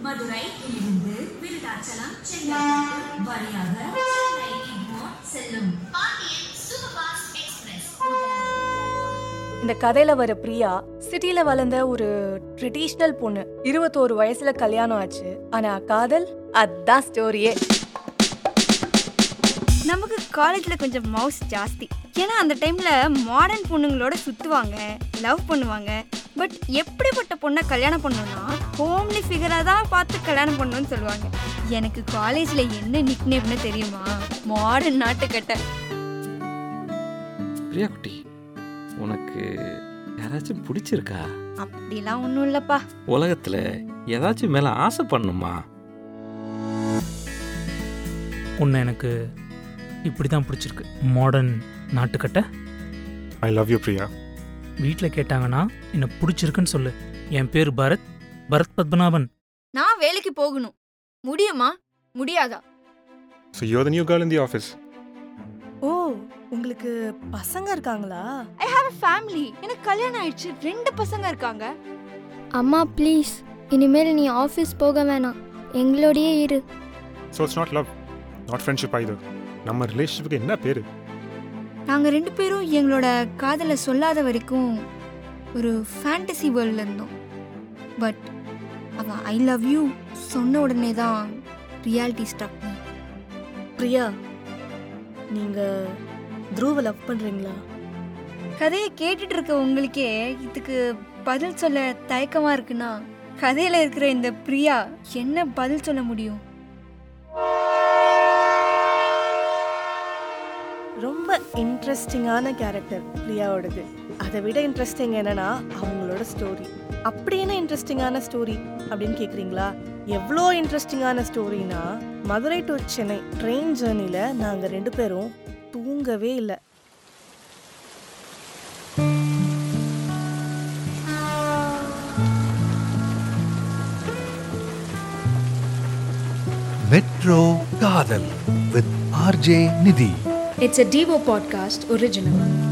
மதுரை இருந்து விருதாச்சலம் செங்கல்பட்டு வழியாக சென்னை எக்மோர் செல்லும் பாண்டியன் சூப்பர் ஃபாஸ்ட் எக்ஸ்பிரஸ் இந்த கதையில வர பிரியா சிட்டில வளர்ந்த ஒரு ட்ரெடிஷ்னல் பொண்ணு இருபத்தோரு வயசுல கல்யாணம் ஆச்சு ஆனா காதல் அதான் ஸ்டோரியே நமக்கு காலேஜில் கொஞ்சம் மவுஸ் ஜாஸ்தி ஏன்னா அந்த டைமில் மாடர்ன் பொண்ணுங்களோட சுற்றுவாங்க லவ் பண்ணுவாங்க பட் எப்படிப்பட்ட பொண்ணை கல்யாணம் பண்ணணும்னா ஹோம்லி ஃபிகராக தான் பார்த்து கல்யாணம் பண்ணணும்னு சொல்லுவாங்க எனக்கு காலேஜில் என்ன நிக்னேம்னு தெரியுமா மாடர்ன் நாட்டுக்கட்டை பிரியா குட்டி உனக்கு யாராச்சும் பிடிச்சிருக்கா அப்படிலாம் ஒன்றும் இல்லைப்பா உலகத்துல ஏதாச்சும் மேல ஆசை பண்ணுமா உன்னை எனக்கு இப்படி தான் பிடிச்சிருக்கு மாடர்ன் நாட்டுக்கட்டை ஐ லவ் யூ பிரியா வீட்டில் கேட்டாங்கன்னா என்னை பிடிச்சிருக்குன்னு சொல்லு என் பேர் பரத் பரத் பத்மநாபன் நான் வேலைக்கு போகணும் முடியுமா முடியாதா so you the new girl in the office oh உங்களுக்கு பசங்க இருக்காங்களா ஐ ஹாவ் அ ஃபேமிலி எனக்கு கல்யாணம் ஆயிடுச்சு ரெண்டு பசங்க இருக்காங்க அம்மா ப்ளீஸ் இனிமேல் நீ ஆஃபீஸ் போக வேணாம் எங்களோடயே இரு so it's not love not friendship ஆயுது நம்ம ரிலேஷன்ஷிப்புக்கு என்ன பேர் நாங்கள் ரெண்டு பேரும் எங்களோட காதலை சொல்லாத வரைக்கும் ஒரு ஃபேண்டசி வேர்ல்டில் இருந்தோம் பட் அவன் ஐ லவ் யூ சொன்ன உடனே தான் ரியாலிட்டி ஸ்டக் பிரியா நீங்க த்ருவ லவ் பண்றீங்களா கதையை கேட்டுட்டு இருக்க உங்களுக்கே இதுக்கு பதில் சொல்ல தயக்கமாக இருக்குன்னா கதையில் இருக்கிற இந்த பிரியா என்ன பதில் சொல்ல முடியும் ரொம்ப இன்ட்ரெஸ்டிங்கான கேரக்டர் பிரியாவோடது அதை விட இன்ட்ரெஸ்டிங் என்னன்னா அவங்களோட ஸ்டோரி அப்படி என்ன இன்ட்ரெஸ்டிங்கான ஸ்டோரி அப்படின்னு கேக்குறீங்களா எவ்வளோ இன்ட்ரெஸ்டிங்கான ஸ்டோரினா மதுரை டு சென்னை ட்ரெயின் ஜேர்னில நாங்க ரெண்டு பேரும் தூங்கவே இல்லை மெட்ரோ காதல் வித் ஆர்ஜே நிதி It's a Devo podcast original.